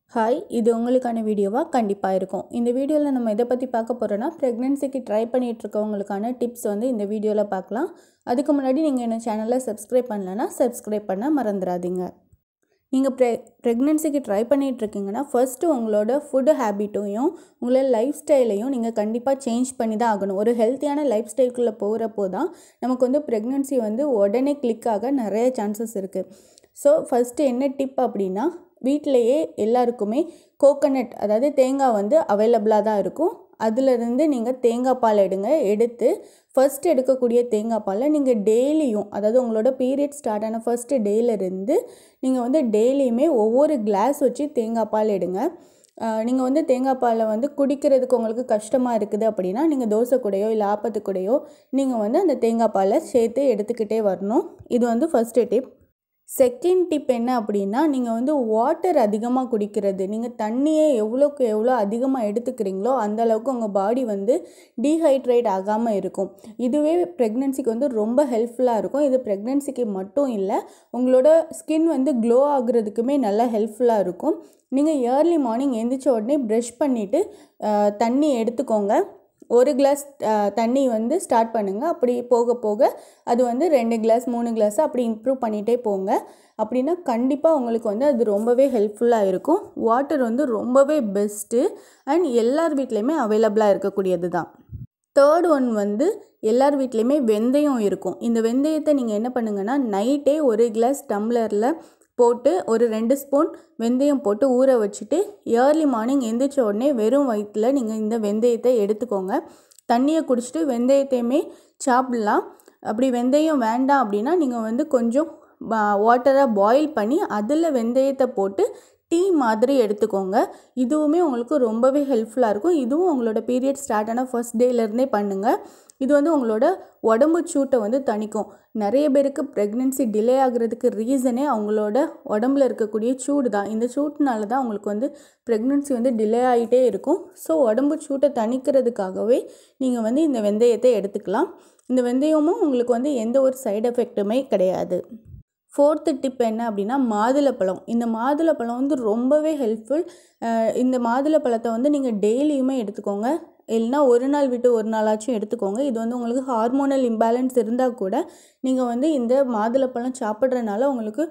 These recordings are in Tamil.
ஹாய் இது உங்களுக்கான வீடியோவாக கண்டிப்பாக இருக்கும் இந்த வீடியோவில் நம்ம எதை பற்றி பார்க்க போகிறோன்னா ப்ரெக்னென்சிக்கு ட்ரை பண்ணிகிட்டு இருக்கவங்களுக்கான டிப்ஸ் வந்து இந்த வீடியோவில் பார்க்கலாம் அதுக்கு முன்னாடி நீங்கள் என்ன சேனலை சப்ஸ்கிரைப் பண்ணலன்னா சப்ஸ்கிரைப் பண்ண மறந்துடாதீங்க நீங்கள் ப்ரெ ப்ரெக்னென்சிக்கு ட்ரை பண்ணிகிட்டு இருக்கீங்கன்னா ஃபர்ஸ்ட்டு உங்களோட ஃபுட்டு ஹேபிட்டையும் உங்களோட லைஃப் ஸ்டைலையும் நீங்கள் கண்டிப்பாக சேஞ்ச் பண்ணி தான் ஆகணும் ஒரு ஹெல்த்தியான லைஃப் ஸ்டைலுக்குள்ளே போகிறப்போ தான் நமக்கு வந்து ப்ரெக்னென்சி வந்து உடனே கிளிக் ஆக நிறைய சான்சஸ் இருக்குது ஸோ ஃபஸ்ட்டு என்ன டிப் அப்படின்னா வீட்டிலையே எல்லாருக்குமே கோகனட் அதாவது தேங்காய் வந்து அவைலபிளாக தான் இருக்கும் அதிலிருந்து நீங்கள் தேங்காய் பால் எடுங்க எடுத்து ஃபர்ஸ்ட் எடுக்கக்கூடிய தேங்காய் பாலை நீங்கள் டெய்லியும் அதாவது உங்களோட பீரியட் ஸ்டார்ட் ஆன ஃபர்ஸ்ட் டேலேருந்து நீங்கள் வந்து டெய்லியுமே ஒவ்வொரு கிளாஸ் வச்சு தேங்காய் பால் எடுங்க நீங்கள் வந்து தேங்காய் பாலை வந்து குடிக்கிறதுக்கு உங்களுக்கு கஷ்டமாக இருக்குது அப்படின்னா நீங்கள் தோசை கூடையோ இல்லை ஆப்பத்து கூடையோ நீங்கள் வந்து அந்த தேங்காய் பாலை சேர்த்து எடுத்துக்கிட்டே வரணும் இது வந்து ஃபஸ்ட்டு டிப் செகண்ட் டிப் என்ன அப்படின்னா நீங்கள் வந்து வாட்டர் அதிகமாக குடிக்கிறது நீங்கள் தண்ணியை எவ்வளோக்கு எவ்வளோ அதிகமாக எடுத்துக்கிறீங்களோ அந்த அளவுக்கு உங்கள் பாடி வந்து டீஹைட்ரேட் ஆகாமல் இருக்கும் இதுவே ப்ரெக்னென்சிக்கு வந்து ரொம்ப ஹெல்ப்ஃபுல்லாக இருக்கும் இது ப்ரெக்னென்சிக்கு மட்டும் இல்லை உங்களோட ஸ்கின் வந்து க்ளோ ஆகுறதுக்குமே நல்லா ஹெல்ப்ஃபுல்லாக இருக்கும் நீங்கள் ஏர்லி மார்னிங் எந்திரிச்ச உடனே ப்ரஷ் பண்ணிவிட்டு தண்ணி எடுத்துக்கோங்க ஒரு கிளாஸ் தண்ணி வந்து ஸ்டார்ட் பண்ணுங்கள் அப்படி போக போக அது வந்து ரெண்டு கிளாஸ் மூணு கிளாஸ் அப்படி இம்ப்ரூவ் பண்ணிகிட்டே போங்க அப்படின்னா கண்டிப்பாக உங்களுக்கு வந்து அது ரொம்பவே ஹெல்ப்ஃபுல்லாக இருக்கும் வாட்டர் வந்து ரொம்பவே பெஸ்ட்டு அண்ட் எல்லார் வீட்லேயுமே அவைலபிளாக இருக்கக்கூடியது தான் தேர்ட் ஒன் வந்து எல்லார் வீட்லேயுமே வெந்தயம் இருக்கும் இந்த வெந்தயத்தை நீங்கள் என்ன பண்ணுங்கன்னா நைட்டே ஒரு கிளாஸ் டம்ளரில் போட்டு ஒரு ரெண்டு ஸ்பூன் வெந்தயம் போட்டு ஊற வச்சுட்டு ஏர்லி மார்னிங் எந்திரிச்ச உடனே வெறும் வயிற்றில் நீங்கள் இந்த வெந்தயத்தை எடுத்துக்கோங்க தண்ணியை குடிச்சிட்டு வெந்தயத்தையுமே சாப்பிட்லாம் அப்படி வெந்தயம் வேண்டாம் அப்படின்னா நீங்கள் வந்து கொஞ்சம் வாட்டரை பாயில் பண்ணி அதில் வெந்தயத்தை போட்டு டீ மாதிரி எடுத்துக்கோங்க இதுவுமே உங்களுக்கு ரொம்பவே ஹெல்ப்ஃபுல்லாக இருக்கும் இதுவும் உங்களோட பீரியட் ஸ்டார்ட் ஆன ஃபர்ஸ்ட் டேலேருந்தே பண்ணுங்கள் இது வந்து உங்களோட உடம்பு சூட்டை வந்து தணிக்கும் நிறைய பேருக்கு ப்ரெக்னென்சி டிலே ஆகிறதுக்கு ரீசனே அவங்களோட உடம்புல இருக்கக்கூடிய சூடு தான் இந்த சூட்டுனால தான் அவங்களுக்கு வந்து ப்ரெக்னென்சி வந்து டிலே ஆகிட்டே இருக்கும் ஸோ உடம்பு சூட்டை தணிக்கிறதுக்காகவே நீங்கள் வந்து இந்த வெந்தயத்தை எடுத்துக்கலாம் இந்த வெந்தயமும் உங்களுக்கு வந்து எந்த ஒரு சைடு எஃபெக்ட்டுமே கிடையாது ஃபோர்த்து டிப் என்ன அப்படின்னா மாதுளப்பழம் இந்த மாதுளப்பழம் வந்து ரொம்பவே ஹெல்ப்ஃபுல் இந்த மாதுளப்பழத்தை வந்து நீங்கள் டெய்லியுமே எடுத்துக்கோங்க இல்லைனா ஒரு நாள் விட்டு ஒரு நாளாச்சும் எடுத்துக்கோங்க இது வந்து உங்களுக்கு ஹார்மோனல் இம்பேலன்ஸ் இருந்தால் கூட நீங்கள் வந்து இந்த மாதுளப்பழம் சாப்பிட்றதுனால உங்களுக்கு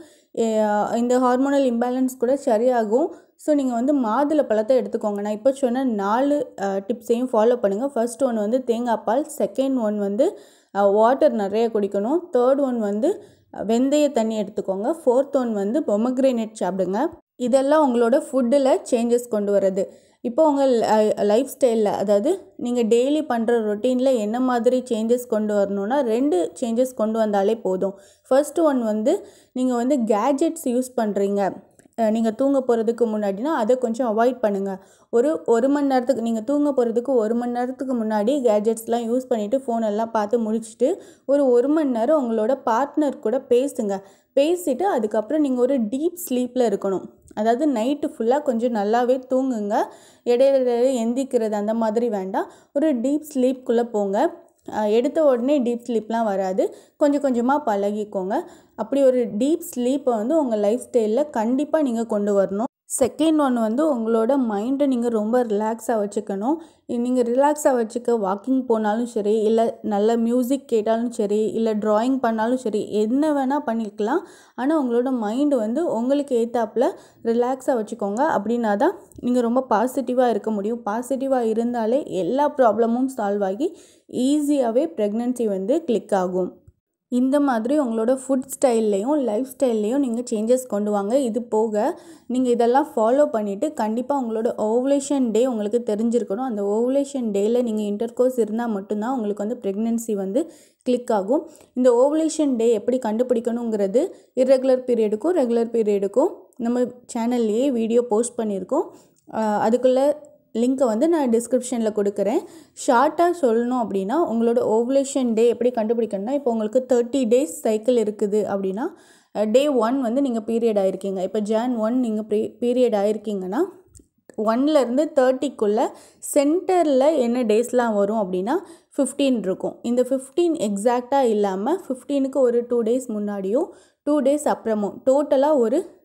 இந்த ஹார்மோனல் இம்பேலன்ஸ் கூட சரியாகும் ஸோ நீங்கள் வந்து மாதுளப்பழத்தை எடுத்துக்கோங்க நான் இப்போ சொன்ன நாலு டிப்ஸையும் ஃபாலோ பண்ணுங்கள் ஃபர்ஸ்ட் ஒன் வந்து தேங்காய் பால் செகண்ட் ஒன் வந்து வாட்டர் நிறைய குடிக்கணும் தேர்ட் ஒன் வந்து வெந்தய தண்ணி எடுத்துக்கோங்க ஃபோர்த் ஒன் வந்து பொமக்ரேனேட் சாப்பிடுங்க இதெல்லாம் உங்களோட ஃபுட்டில் சேஞ்சஸ் கொண்டு வர்றது இப்போ உங்கள் லைஃப் ஸ்டைலில் அதாவது நீங்கள் டெய்லி பண்ணுற ரொட்டீனில் என்ன மாதிரி சேஞ்சஸ் கொண்டு வரணுன்னா ரெண்டு சேஞ்சஸ் கொண்டு வந்தாலே போதும் ஃபர்ஸ்ட் ஒன் வந்து நீங்கள் வந்து கேஜெட்ஸ் யூஸ் பண்ணுறீங்க நீங்கள் தூங்க போகிறதுக்கு முன்னாடினா அதை கொஞ்சம் அவாய்ட் பண்ணுங்கள் ஒரு ஒரு மணி நேரத்துக்கு நீங்கள் தூங்க போகிறதுக்கு ஒரு மணி நேரத்துக்கு முன்னாடி கேஜெட்ஸ்லாம் யூஸ் பண்ணிவிட்டு ஃபோனெல்லாம் பார்த்து முடிச்சுட்டு ஒரு ஒரு மணி நேரம் உங்களோட பார்ட்னர் கூட பேசுங்க பேசிவிட்டு அதுக்கப்புறம் நீங்கள் ஒரு டீப் ஸ்லீப்பில் இருக்கணும் அதாவது நைட்டு ஃபுல்லாக கொஞ்சம் நல்லாவே தூங்குங்க இடையில எந்திக்கிறது அந்த மாதிரி வேண்டாம் ஒரு டீப் ஸ்லீப்குள்ளே போங்க எடுத்த உடனே டீப் ஸ்லீப்லாம் வராது கொஞ்சம் கொஞ்சமாக பழகிக்கோங்க அப்படி ஒரு டீப் ஸ்லீப்பை வந்து உங்கள் லைஃப் ஸ்டைலில் கண்டிப்பாக நீங்கள் கொண்டு வரணும் செகண்ட் ஒன் வந்து உங்களோட மைண்டை நீங்கள் ரொம்ப ரிலாக்ஸாக வச்சுக்கணும் நீங்கள் ரிலாக்ஸாக வச்சுக்க வாக்கிங் போனாலும் சரி இல்லை நல்ல மியூசிக் கேட்டாலும் சரி இல்லை ட்ராயிங் பண்ணாலும் சரி என்ன வேணால் பண்ணிக்கலாம் ஆனால் உங்களோட மைண்டு வந்து உங்களுக்கு ஏற்றாப்புல ரிலாக்ஸாக வச்சுக்கோங்க அப்படின்னா தான் நீங்கள் ரொம்ப பாசிட்டிவாக இருக்க முடியும் பாசிட்டிவாக இருந்தாலே எல்லா ப்ராப்ளமும் சால்வ் ஆகி ஈஸியாகவே ப்ரெக்னென்சி வந்து கிளிக் ஆகும் இந்த மாதிரி உங்களோட ஃபுட் ஸ்டைல்லையும் லைஃப் ஸ்டைல்லையும் நீங்கள் சேஞ்சஸ் கொண்டு வாங்க இது போக நீங்கள் இதெல்லாம் ஃபாலோ பண்ணிவிட்டு கண்டிப்பாக உங்களோட ஓவலேஷன் டே உங்களுக்கு தெரிஞ்சிருக்கணும் அந்த ஓவலேஷன் டேயில் நீங்கள் இன்டர் கோர்ஸ் இருந்தால் மட்டும்தான் உங்களுக்கு வந்து ப்ரெக்னென்சி வந்து கிளிக் ஆகும் இந்த ஓவலேஷன் டே எப்படி கண்டுபிடிக்கணுங்கிறது இர்ரெகுலர் பீரியடுக்கும் ரெகுலர் பீரியடுக்கும் நம்ம சேனல்லையே வீடியோ போஸ்ட் பண்ணியிருக்கோம் அதுக்குள்ளே லிங்க்கை வந்து நான் டிஸ்கிரிப்ஷனில் கொடுக்குறேன் ஷார்ட்டாக சொல்லணும் அப்படின்னா உங்களோட ஓவலேஷன் டே எப்படி கண்டுபிடிக்கணும்னா இப்போ உங்களுக்கு தேர்ட்டி டேஸ் சைக்கிள் இருக்குது அப்படின்னா டே ஒன் வந்து நீங்கள் பீரியட் ஆகிருக்கீங்க இப்போ ஜான் ஒன் நீங்கள் ப்ரீ பீரியட் ஆகிருக்கீங்கன்னா ஒன்லேருந்து தேர்ட்டிக்குள்ளே சென்டரில் என்ன டேஸ்லாம் வரும் அப்படின்னா ஃபிஃப்டீன் இருக்கும் இந்த ஃபிஃப்டீன் எக்ஸாக்டாக இல்லாமல் ஃபிஃப்டீனுக்கு ஒரு டூ டேஸ் முன்னாடியும் டூ டேஸ் அப்புறமும் டோட்டலாக ஒரு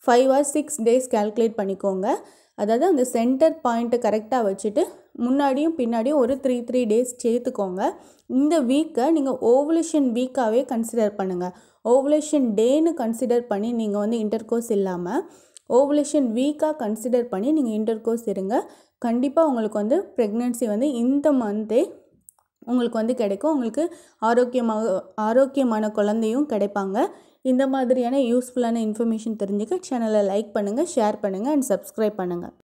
five or six days calculate பண்ணிக்கோங்க அதாவது அந்த சென்டர் பாயிண்ட்டை கரெக்டாக வச்சுட்டு முன்னாடியும் பின்னாடியும் ஒரு த்ரீ த்ரீ டேஸ் சேர்த்துக்கோங்க இந்த வீக்கை நீங்கள் ஓவலேஷன் வீக்காகவே கன்சிடர் பண்ணுங்கள் ஓவலேஷன் டேன்னு கன்சிடர் பண்ணி நீங்கள் வந்து இன்டர்கோர்ஸ் இல்லாமல் ஓவலேஷன் வீக்காக கன்சிடர் பண்ணி நீங்கள் இன்டர்கோர்ஸ் இருங்க கண்டிப்பாக உங்களுக்கு வந்து ப்ரெக்னென்சி வந்து இந்த மந்த்தே உங்களுக்கு வந்து கிடைக்கும் உங்களுக்கு ஆரோக்கியமாக ஆரோக்கியமான குழந்தையும் கிடைப்பாங்க இந்த மாதிரியான யூஸ்ஃபுல்லான இன்ஃபர்மேஷன் தெரிஞ்சுக்க சேனலை லைக் பண்ணுங்கள் ஷேர் பண்ணுங்கள் அண்ட் சப்ஸ்கிரைப் பண்ணுங்கள்